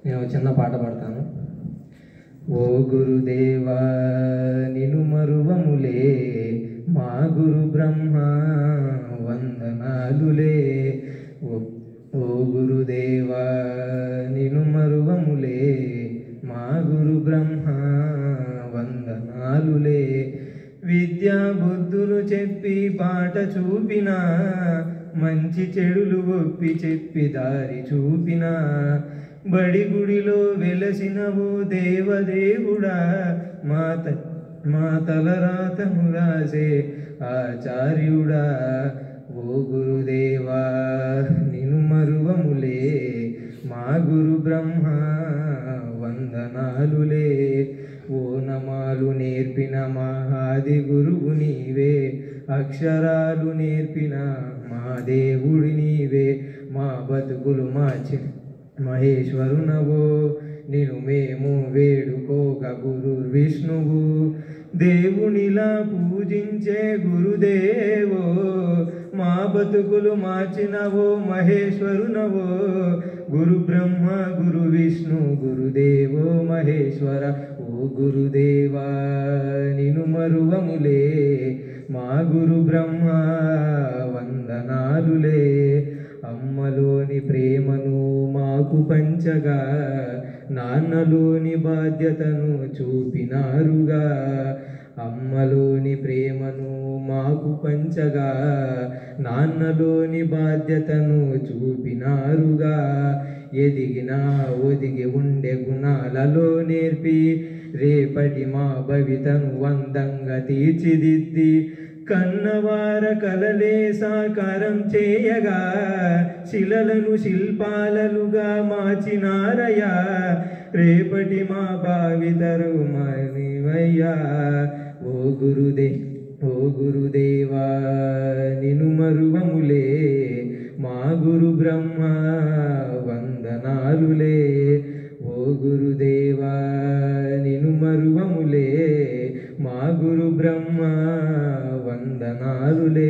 నేను ఒక చిన్న పాట పాడతాను ఓ గురుదేవా నిను మరువములే మా గురు బ్రహ్మ వందనాలులే ఓ ఓ గురుదేవా నిను మరువములే మా గురు బ్రహ్మ వందనాలులే విద్యా బుద్ధులు చెప్పి బాట చూపిన మంచి చెడులు ఒప్పి చెప్పి దారి చూపిన బడి గుడిలో వెలసినవో దేవదేవుడా మా త మా తలరాతను రాసే ఆచార్యుడా ఓ గురుదేవా నిను మరువములే మా గురు బ్రహ్మ వందనాలులే ఓ నమాలు నేర్పిన మా ఆది గురువు నీవే అక్షరాలు నేర్పిన మా దేవుడి నీవే మా బతుకులు మార్చి మహేశ్వరునవో నిను మేము వేడుకోక గురు విష్ణువు దేవునిలా పూజించే గురుదేవో మా బతుకులు మార్చినవో మహేశ్వరునవో గురు బ్రహ్మ గురు విష్ణు గురుదేవో మహేశ్వర ఓ గురుదేవా నిను మరువములే మా గురు బ్రహ్మ వందనాలులే అమ్మలోని ప్రేమను మాకు పంచగా నాన్నలోని బాధ్యతను చూపినారుగా అమ్మలోని ప్రేమను మాకు పంచగా నాన్నలోని బాధ్యతను చూపినారుగా ఎదిగినా ఒదిగి ఉండే గుణాలలో నేర్పి రేపటి మా భవితను వందంగా తీర్చిదిద్ది కన్నవార కలలే సాకారం చేయగా శిలలను శిల్పాలలుగా మార్చినారయ్యా రేపటి మా భావితరు మనివయ్యా ఓ గురుదే ఓ గురుదేవా నిను మరువములే మా గురు బ్రహ్మ వందనాలులే ఓ గురుదేవా నిను మరువములే మా గురు బ్రహ్మ వందనాలులే